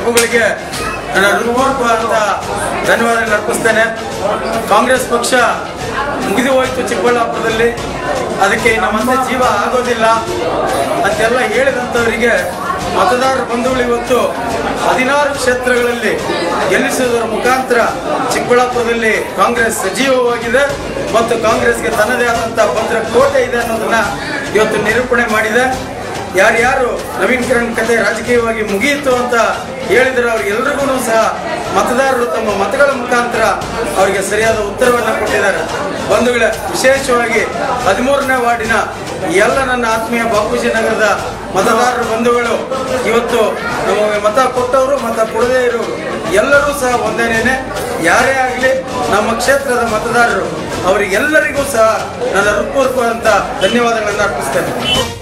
ಪ್ರಭುಗಳಿಗೆ ನನ್ನ ಹೃತ್ಪೂರ್ವಕವಾದಂಥ ಧನ್ಯವಾದಗಳು ಅರ್ಪಿಸ್ತೇನೆ ಕಾಂಗ್ರೆಸ್ ಪಕ್ಷ ಮುಗಿದು ಹೋಯಿತು ಚಿಕ್ಕಬಳ್ಳಾಪುರದಲ್ಲಿ ಅದಕ್ಕೆ ನಮ್ಮಂತೆ ಜೀವ ಆಗೋದಿಲ್ಲ ಅಂತೆಲ್ಲ ಹೇಳಿದಂಥವರಿಗೆ ಮತದಾರರ ಬಂಧುಗಳು ಇವತ್ತು ಹದಿನಾರು ಕ್ಷೇತ್ರಗಳಲ್ಲಿ ಗೆಲ್ಲಿಸುವುದರ ಮುಖಾಂತರ ಚಿಕ್ಕಬಳ್ಳಾಪುರದಲ್ಲಿ ಕಾಂಗ್ರೆಸ್ ಸಜೀವವಾಗಿದೆ ಮತ್ತು ಕಾಂಗ್ರೆಸ್ಗೆ ತನ್ನದೇ ಆದಂಥ ಭದ್ರ ಕೋಟೆ ಇದೆ ಅನ್ನೋದನ್ನ ಇವತ್ತು ನಿರೂಪಣೆ ಮಾಡಿದೆ ಯಾರ್ಯಾರು ನವೀನ್ ಕಿರಣ್ ಕತೆ ರಾಜಕೀಯವಾಗಿ ಮುಗಿಯಿತು ಅಂತ ಹೇಳಿದರೆ ಅವ್ರಿಗೆಲ್ರಿಗೂ ಸಹ ಮತದಾರರು ತಮ್ಮ ಮತಗಳ ಮುಖಾಂತರ ಅವರಿಗೆ ಸರಿಯಾದ ಉತ್ತರವನ್ನು ಕೊಟ್ಟಿದ್ದಾರೆ ಬಂಧುಗಳೇ ವಿಶೇಷವಾಗಿ ಹದಿಮೂರನೇ ವಾರ್ಡಿನ ಎಲ್ಲ ನನ್ನ ಆತ್ಮೀಯ ಬಾಪೂಜಿ ನಗರದ ಮತದಾರರ ಬಂಧುಗಳು ಇವತ್ತು ನಮಗೆ ಮತ ಕೊಟ್ಟವರು ಮತ ಕೊಡದೇ ಇರೋರು ಎಲ್ಲರೂ ಸಹ ಒಂದೇನೇನೆ ಯಾರೇ ಆಗಲಿ ನಮ್ಮ ಕ್ಷೇತ್ರದ ಮತದಾರರು ಅವರಿಗೆಲ್ಲರಿಗೂ ಸಹ ನನ್ನ ಹೃತ್ಪೂರ್ವಕವಾದಂಥ ಧನ್ಯವಾದಗಳನ್ನು ಅರ್ಪಿಸ್ತೇನೆ